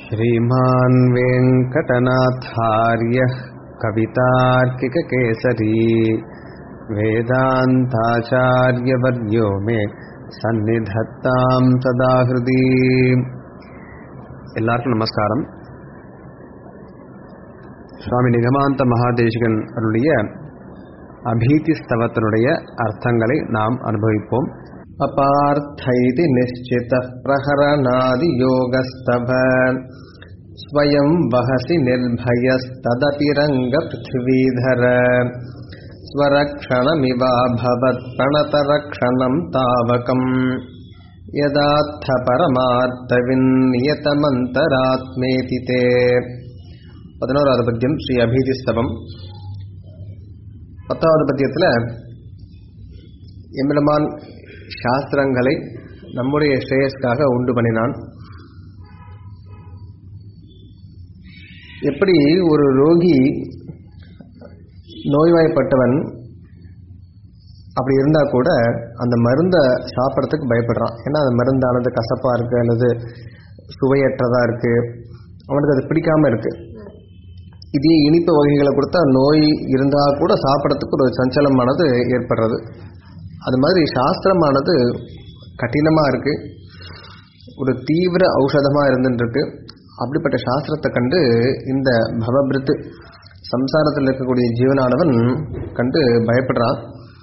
श्रीमान् वेङ्कटनाथार्यः कवितार्किककेसरी वेदान्ताचार्यवर्यो मे சந்நிதத்தாம் சதா ஹிருதி எல்லாருக்கும் நமஸ்காரம் சுவாமி நிகமாந்த மகாதேசிகன் அருளிய அபீதி ஸ்தவத்தினுடைய அர்த்தங்களை நாம் அனுபவிப்போம் அபார்த்தைதி நிச்சித பிரகரணாதி யோகஸ்தவ ஸ்வயம் வஹசி நிர்பயஸ்ததபி ரங்க பிருத்திவீதர स्वरक्षणमिवाभवत् प्रणतरक्षणं तावकम् यदात्थ परमार्थविन्नियतमन्तरात्मेति ते பதினோராவது பத்தியம் ஸ்ரீ அபீதிஸ்தவம் பத்தாவது பத்தியத்தில் எம்பெருமான் சாஸ்திரங்களை நம்முடைய ஸ்ரேயஸ்க்காக உண்டு பண்ணினான் எப்படி ஒரு ரோகி நோய்வாய்ப்பட்டவன் அப்படி இருந்தால் கூட அந்த மருந்தை சாப்பிட்றதுக்கு பயப்படுறான் ஏன்னா அந்த மருந்தானது கசப்பாக இருக்குது அல்லது சுவையற்றதாக இருக்குது அவனுக்கு அது பிடிக்காமல் இருக்குது இதே இனிப்பு வகைகளை கொடுத்தா நோய் இருந்தால் கூட சாப்பிட்றதுக்கு ஒரு சஞ்சலமானது ஏற்படுறது அது மாதிரி சாஸ்திரமானது கடினமாக இருக்குது ஒரு தீவிர ஔஷதமாக இருந்துட்டுருக்கு அப்படிப்பட்ட சாஸ்திரத்தை கண்டு இந்த பவபிருத்து சம்சாரத்தில் இருக்கக்கூடிய ஜீவனானவன் கண்டு பயப்படுறான்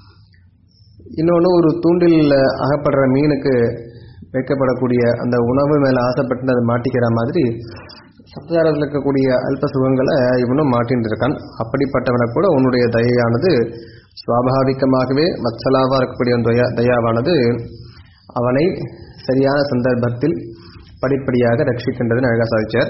இன்னொன்று ஒரு தூண்டில் அகப்படுற மீனுக்கு வைக்கப்படக்கூடிய அந்த உணவு மேலே ஆசைப்பட்டு அதை மாட்டிக்கிற மாதிரி சம்சாரத்தில் இருக்கக்கூடிய அல்ப சுகங்களை இவனும் மாட்டின்னு இருக்கான் அப்படிப்பட்டவனை கூட உன்னுடைய தயையானது சுவாபாவிகமாகவே வத்சலாவாக இருக்கக்கூடிய தயா தயாவானது அவனை சரியான சந்தர்ப்பத்தில் படிப்படியாக ரட்சிக்கின்றதுன்னு அழகாக சாதிச்சார்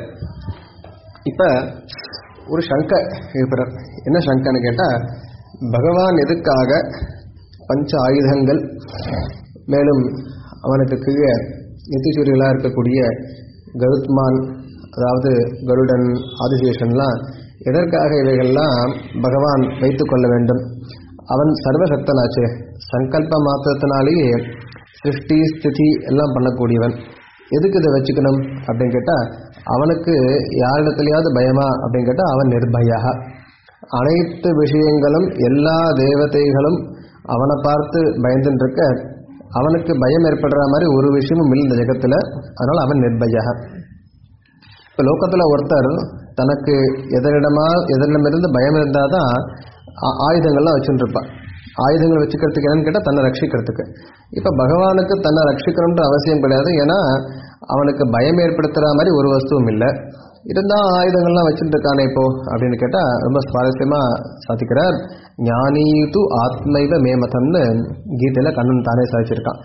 இப்போ ஒரு சங்கை எழுப்புறார் என்ன சங்கைன்னு கேட்டால் பகவான் எதுக்காக பஞ்ச ஆயுதங்கள் மேலும் அவனுக்கு கீழே நித்திசூரியலாக இருக்கக்கூடிய கருத்மான் அதாவது கருடன் ஆதிசேஷன்லாம் எதற்காக இவைகள்லாம் பகவான் வைத்து கொள்ள வேண்டும் அவன் சர்வசக்தனாச்சே சங்கல்ப மாத்திரத்தினாலேயே சிருஷ்டி ஸ்திதி எல்லாம் பண்ணக்கூடியவன் எதுக்கு இதை வச்சுக்கணும் அப்படின்னு கேட்டால் அவனுக்கு யாரிடத்துலையாவது பயமா அப்படின்னு கேட்டால் அவன் நிர்பயா அனைத்து விஷயங்களும் எல்லா தேவதைகளும் அவனை பார்த்து பயந்துட்டு இருக்க அவனுக்கு பயம் ஏற்படுற மாதிரி ஒரு விஷயமும் இல்லை இந்த ஜெகத்தில் அதனால் அவன் நிர்பயா இப்போ லோக்கத்தில் ஒருத்தர் தனக்கு எதனிடமா எதனிடமிருந்து பயம் இருந்தால் தான் ஆயுதங்கள்லாம் வச்சுட்டு இருப்பான் ஆயுதங்கள் வச்சுக்கிறதுக்கு என்னன்னு கேட்டால் தன்னை ரட்சிக்கிறதுக்கு இப்போ பகவானுக்கு தன்னை ரட்சிக்கணும்ன்ற அவசியம் கிடையாது ஏன்னா அவனுக்கு பயம் ஏற்படுத்துகிற மாதிரி ஒரு வஸ்துவும் இல்லை இருந்தால் ஆயுதங்கள்லாம் வச்சுட்டு இருக்கானே இப்போ அப்படின்னு கேட்டால் ரொம்ப சுவாரஸ்யமாக சாதிக்கிறார் ஞானீது ஆத்மைவ மேமதம்னு கீதையில் கண்ணன் தானே சாதிச்சிருக்கான்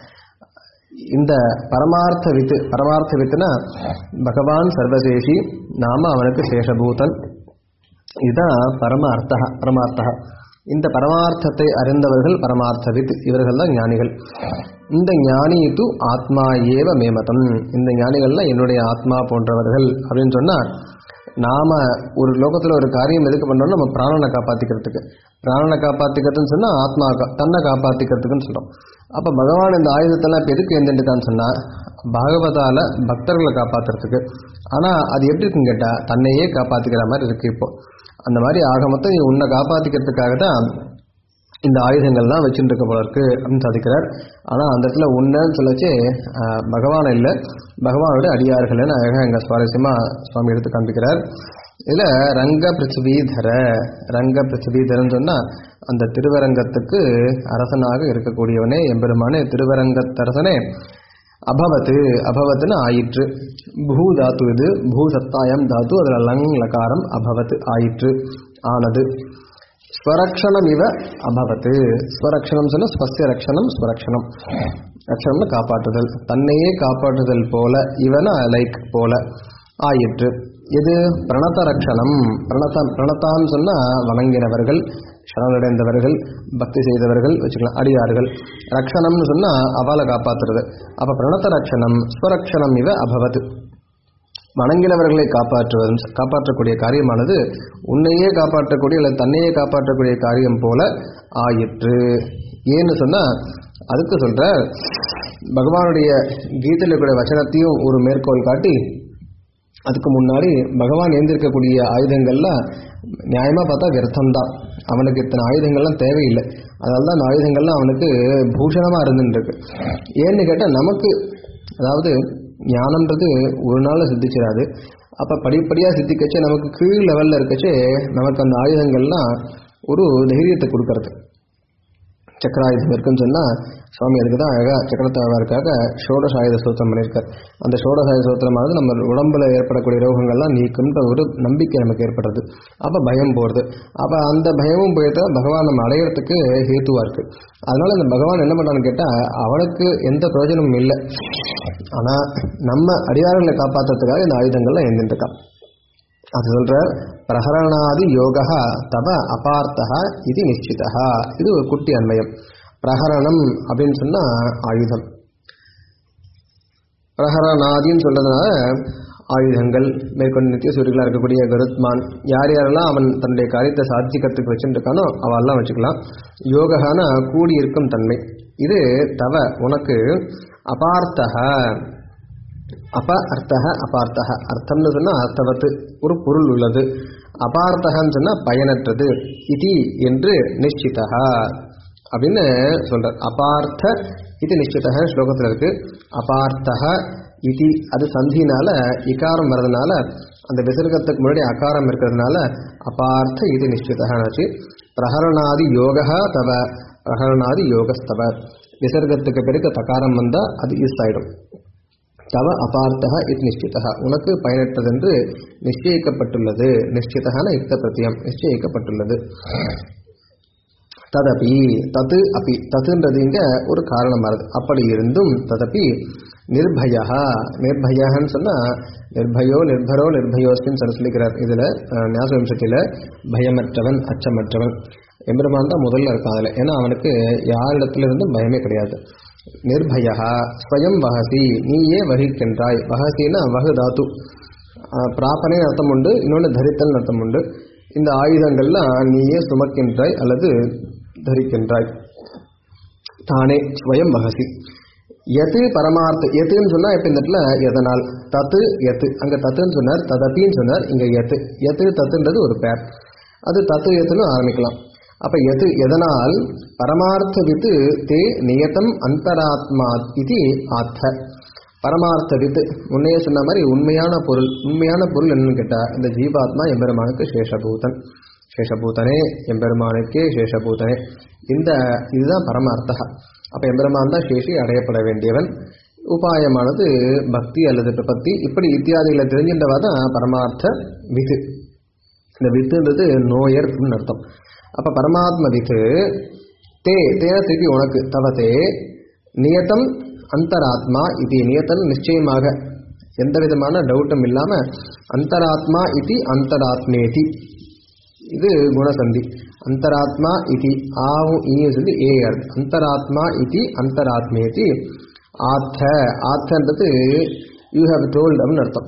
இந்த பரமார்த்த வித்து பரமார்த்த வித்துனா பகவான் சர்வசேஷி நாம அவனுக்கு சேஷபூதன் இதுதான் பரம அர்த்தா பரமார்த்தா இந்த பரமார்த்தத்தை அறிந்தவர்கள் பரமார்த்தவித் இவர்கள் தான் ஞானிகள் இந்த ஞானி து ஆத்மா ஏவ மேமதம் இந்த ஞானிகள்லாம் என்னுடைய ஆத்மா போன்றவர்கள் அப்படின்னு சொன்னால் நாம் ஒரு லோகத்தில் ஒரு காரியம் எதுக்கு பண்ணோம்னா நம்ம பிராணனை காப்பாற்றிக்கிறதுக்கு பிராணனை காப்பாற்றிக்கிறதுன்னு சொன்னால் ஆத்மா தன்னை காப்பாற்றிக்கிறதுக்குன்னு சொல்கிறோம் அப்போ பகவான் இந்த ஆயுதத்தெல்லாம் இப்போ எதுக்கு எழுந்துட்டான்னு சொன்னால் பாகவதால பக்தர்களை காப்பாற்றுறதுக்கு ஆனால் அது எப்படி இருக்குன்னு கேட்டால் தன்னையே காப்பாற்றிக்கிற மாதிரி இருக்குது இப்போ அந்த மாதிரி ஆக மொத்தம் நீ உன்னை காப்பாற்றிக்கிறதுக்காக தான் இந்த ஆயுதங்கள்லாம் வச்சுட்டு இருக்க போல இருக்கு அப்படின்னு சாதிக்கிறார் ஆனால் அந்த இடத்துல உன்னன்னு சொல்லச்சு பகவான் இல்லை பகவானுடைய அடியார்கள்னு அழகாக எங்கள் சுவாரஸ்யமாக சுவாமி எடுத்து காண்பிக்கிறார் இதில் ரங்க பிருத்திவீதர ரங்க பிருத்திவீதரன்னு சொன்னால் அந்த திருவரங்கத்துக்கு அரசனாக இருக்கக்கூடியவனே எம்பெருமானே திருவரங்கத்தரசனே அபவத்து அபவத்துன்னு ஆயிற்று பூ தாத்து இது பூ சத்தாயம் தாத்து அதில் லங் லகாரம் அபவத்து ஆயிற்று ஆனது ஸ்வரக்ஷணம் இவ அபவத்து ஸ்வரக்ஷணம் சொன்ன ஸ்வசிய ரக்ஷணம் ஸ்வரக்ஷணம் ரக்ஷணம்னு காப்பாற்றுதல் தன்னையே காப்பாற்றுதல் போல இவன லைக் போல ஆயிற்று இது பிரணத ரக்ஷணம் பிரணதம் பிரணத்தான்னு சொன்னால் வணங்கினவர்கள் சரணடைந்தவர்கள் பக்தி செய்தவர்கள் வச்சுக்கலாம் அடியார்கள் ரக்ஷணம்னு சொன்னால் அவளை காப்பாற்றுறது அப்போ பிரணத ரக்ஷணம் ஸ்வரக்ஷணம் இவ அபவத் வணங்கினவர்களை காப்பாற்றுவது காப்பாற்றக்கூடிய காரியமானது உன்னையே காப்பாற்றக்கூடிய அல்லது தன்னையே காப்பாற்றக்கூடிய காரியம் போல ஆயிற்று ஏன்னு சொன்னால் அதுக்கு சொல்ற பகவானுடைய கீதையில் இருக்கிற வசனத்தையும் ஒரு மேற்கோள் காட்டி அதுக்கு முன்னாடி பகவான் ஏந்திருக்கக்கூடிய ஆயுதங்கள்லாம் நியாயமா பார்த்தா விரதம் தான் அவனுக்கு இத்தனை ஆயுதங்கள்லாம் தேவையில்லை அதனால தான் அந்த ஆயுதங்கள்லாம் அவனுக்கு பூஷணமா இருந்துருக்கு ஏன்னு கேட்டால் நமக்கு அதாவது ஞானம்ன்றது ஒரு நாள் சித்திச்சிடாது அப்போ படிப்படியாக சித்திக்கச்சே நமக்கு கீழ் லெவலில் இருக்கச்சே நமக்கு அந்த ஆயுதங்கள்லாம் ஒரு தைரியத்தை கொடுக்கறது சக்கராயுதம் இருக்குன்னு சொன்னால் சுவாமி அதுக்கு தான் அழகாக சக்கரத்தாழ்வாருக்காக ஷோடச ஆயுத சூத்திரம் பண்ணியிருக்கார் அந்த ஷோடச ஆயுத சூத்திரமானது நம்ம உடம்புல ஏற்படக்கூடிய ரோகங்கள்லாம் நீக்கும்ன்ற ஒரு நம்பிக்கை நமக்கு ஏற்படுறது அப்போ பயம் போகிறது அப்போ அந்த பயமும் போயிட்டு பகவான் நம்ம அடையிறதுக்கு ஹேத்துவாக இருக்கு அதனால இந்த பகவான் என்ன பண்ணான்னு கேட்டால் அவனுக்கு எந்த பிரயோஜனமும் இல்லை ஆனால் நம்ம அடியார்களை காப்பாற்றுறதுக்காக இந்த ஆயுதங்கள்லாம் எந்திருக்கான் அது சொல்ற பிரகரணாதி யோகா தவ அபார்த்தா இது நிச்சிதா இது ஒரு குட்டி அன்மயம் பிரகரணம் அப்படின்னு சொன்னா ஆயுதம் பிரகரணாதின்னு சொல்றதுனால ஆயுதங்கள் மேற்கொண்டு நித்திய சூரியர்களாக இருக்கக்கூடிய கருத்மான் யார் யாரெல்லாம் அவன் தன்னுடைய காரியத்தை சாதிக்கிறதுக்கு வச்சுருக்கானோ அவெல்லாம் வச்சுக்கலாம் யோகான கூடியிருக்கும் தன்மை இது தவ உனக்கு அபார்த்தக அப அர்த்தக அபார்த்தக அர்த்தம்னு சொன்னால் அர்த்தவத்து ஒரு பொருள் உள்ளது அபார்த்தகன்னு சொன்னால் பயனற்றது இதி என்று நிச்சிதா அப்படின்னு சொல்றார் அபார்த்த இது நிச்சிதக ஸ்லோகத்தில் இருக்கு அபார்த்தக இதி அது சந்தினால இகாரம் வர்றதுனால அந்த விசர்க்கத்துக்கு முன்னாடி அகாரம் இருக்கிறதுனால அபார்த்த இது நிச்சிதகாச்சு பிரகரணாதி யோகா தவ பிரகரணாதி யோகஸ்தவ விசர்க்கத்துக்கு பிறகு தகாரம் வந்தால் அது இஸ் ஆயிடும் தவ அபார்த்தக இது நிச்சிதா உனக்கு பயனற்றதென்று நிச்சயிக்கப்பட்டுள்ளது நிச்சிதகான யுக்த பிரத்தியம் நிச்சயிக்கப்பட்டுள்ளது ததபி தத்து அப்பி தத்துன்றது இங்க ஒரு காரணம் வருது அப்படி இருந்தும் ததப்பி நிர்பயா நிர்பயான்னு சொன்னா நிர்பயோ நிர்பரோ நிர்பயோஸ்மின்னு சொல்லி சொல்லிக்கிறார் இதுல ஞாபக வம்சத்தில பயமற்றவன் அச்சமற்றவன் எம்பெருமான் தான் முதல்ல இருக்கான் அதுல ஏன்னா அவனுக்கு யாரிடத்துல இருந்தும் பயமே கிடையாது நிர்பயா ஸ்வயம் வகசி நீயே வகிக்கின்றாய் வகசின்னா வகு தாத்து பிராப்பனே அர்த்தம் உண்டு இன்னொன்று தரித்தல் அர்த்தம் உண்டு இந்த ஆயுதங்கள்லாம் நீயே சுமக்கின்றாய் அல்லது தரிக்கின்றாய் தானே ஸ்வயம் வகசி எது பரமார்த்த எதுன்னு சொன்னா இப்ப இந்த இடத்துல எதனால் தத்து எத்து அங்க தத்துன்னு சொன்னார் ததப்பின்னு சொன்னார் இங்க எத்து எத்து தத்துன்றது ஒரு பேர் அது தத்து எத்துன்னு ஆரம்பிக்கலாம் அப்ப எது எதனால் பரமார்த்த வித்து தே நியதம் அந்தராத்மா இது ஆத்த பரமார்த்த வித்து முன்னையே சொன்ன மாதிரி உண்மையான பொருள் உண்மையான பொருள் என்னன்னு கேட்டா இந்த ஜீவாத்மா எம்பெருமானுக்கு சேஷபூதன் சேஷபூதனே எம்பெருமானுக்கே சேஷபூதனே இந்த இதுதான் பரமார்த்தா அப்ப எம்பெருமான் தான் சேஷி அடையப்பட வேண்டியவன் உபாயமானது பக்தி அல்லது பிரபத்தி இப்படி இத்தியாதிகளை தெரிஞ்சின்றவா தான் பரமார்த்த வித்து இந்த வித்துன்றது நோயர் அர்த்தம் அப்ப பரமாத்ம வித்து தே தேன திருப்பி உனக்கு தவத்தே நியத்தம் அந்தராத்மா இது நியத்தம் நிச்சயமாக எந்த விதமான டவுட்டும் இல்லாம அந்தராத்மா இது அந்தராத்மேதி இது குணசந்தி அந்தராத்மா இது ஆவும் ஈயும் சொல்லி ஏ அர்த்தம் அந்தராத்மா இது அந்தராத்மேதி ஆத்த ஆத்தன்றது யூ ஹவ் டோல்ட் அப்படின்னு அர்த்தம்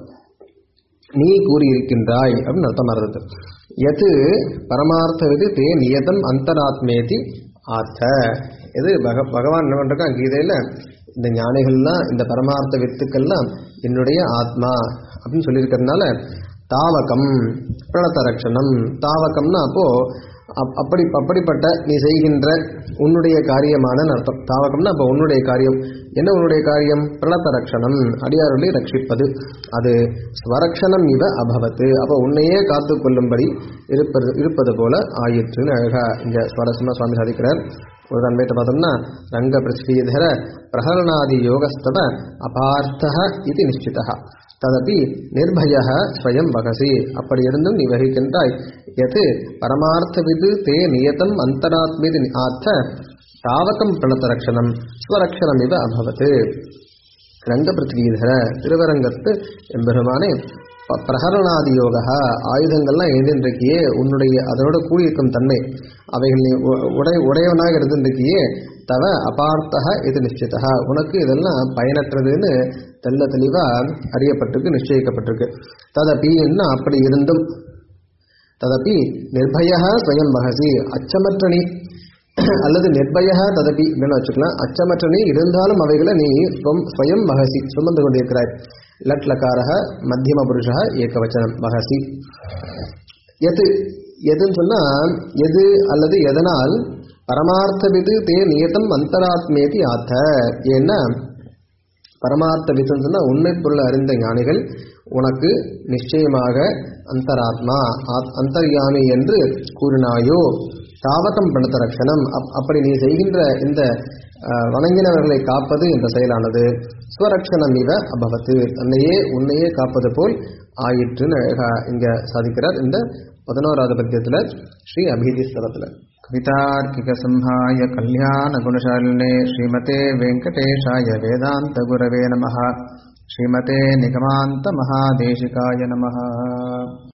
நீ கூறியிருக்கின்றாய் அப்படின்னு அர்த்தம் வருது எது பரமார்த்த விது தே நியதம் அந்தராத்மேதி ஆத்த இது பக பகவான் என்ன பண்றான் கீதையில இந்த ஞானிகள்லாம் இந்த பரமார்த்த வித்துக்கள்லாம் என்னுடைய ஆத்மா அப்படின்னு சொல்லியிருக்கிறதுனால தாவகம் பிரணத்த ரட்சணம் தாவகம்னா அப்போ அப்படி அப்படிப்பட்ட நீ செய்கின்ற உன்னுடைய காரியமான அர்த்தம் தாவகம்னா அப்போ உன்னுடைய காரியம் என்ன உன்னுடைய காரியம் பிரணத்த ரட்சணம் அடியாருளை ரட்சிப்பது அது ஸ்வரக்ஷணம் இவ அபவத்து அப்போ உன்னையே காத்து கொள்ளும்படி இருப்பது இருப்பது போல ஆயிற்றுன்னு அழகா இங்க சுவாரஸ்யமா சுவாமி சாதிக்கிறார் ஒரு தன்மையத்தை பார்த்தோம்னா ரங்க பிருஷ்டீதர பிரகரணாதி யோகஸ்தவ அபார்த்தக இது நிச்சிதா ததபி நிர்பய ஸ்வயம் வகசி அப்படி இருந்தும் நீ வகிக்கின்றாய் எது பரமார்த்த விது தே நியதம் அந்தராத்மீது ஆத்த தாவகம் பிரணத்தரக்ஷணம் ஸ்வரக்ஷணம் இவ அபவத்து ரங்க பிருத்திவீதர திருவரங்கத்து எம்பெருமானே பிரகரணாதி யோகா ஆயுதங்கள்லாம் எழுந்திருக்கியே உன்னுடைய அதனோட கூடியிருக்கும் தன்மை அவைகள் நீ உடை உடையவனாக இருந்திருக்கியே தவ அபார்த்தக இது நிச்சயத்தக உனக்கு இதெல்லாம் பயனற்றதுன்னு தெல்ல தெளிவா அறியப்பட்டிருக்கு நிச்சயிக்கப்பட்டிருக்கு ததபி என்ன அப்படி இருந்தும் ததப்பி நிர்பய ஸ்வயம் வகசி அச்சமற்ற நீ அல்லது நிர்பய ததபி அப்படின்னு வச்சுக்கலாம் அச்சமற்ற நீ இருந்தாலும் அவைகளை நீ ஸ்வம் ஸ்வயம் வகசி சுமந்து கொண்டிருக்கிறாய் லட் லகாரக மத்தியம புருஷ ஏகவச்சனம் வகசி எது எதுன்னு சொன்னா எது அல்லது எதனால் பரமார்த்த விது தே நியதம் அந்தராத்மேதி ஆத்த ஏன்னா பரமார்த்த விதுன்னு சொன்னா உண்மை பொருள் அறிந்த ஞானிகள் உனக்கு நிச்சயமாக அந்தராத்மா ஆத்- அந்தர்யாமி என்று கூறினாயோ தாவதம் பணத்த ரட்சணம் அப்- அப்படி நீ செய்கின்ற இந்த அஹ், வணங்கினவர்களை காப்பது என்ற செயலானது ஸ்வரக்ஷணம் இவ அபவத்து தன்னையே உன்னையே காப்பது போல் ஆயிற்றுன்னு அழகா இங்க சாதிக்கிறார் இந்த பதினோராவது பத்தியத்துல ஸ்ரீ அபிதி ஸ்தலத்துல கவிதார்க்கிகசம்ஹாய கல்யாணகுணசாலினே ஸ்ரீமதே வெங்கடேஷாய வேதாந்த குரவே நமः ஸ்ரீமதே நிகமாந்த மகாதேசிகாய நமः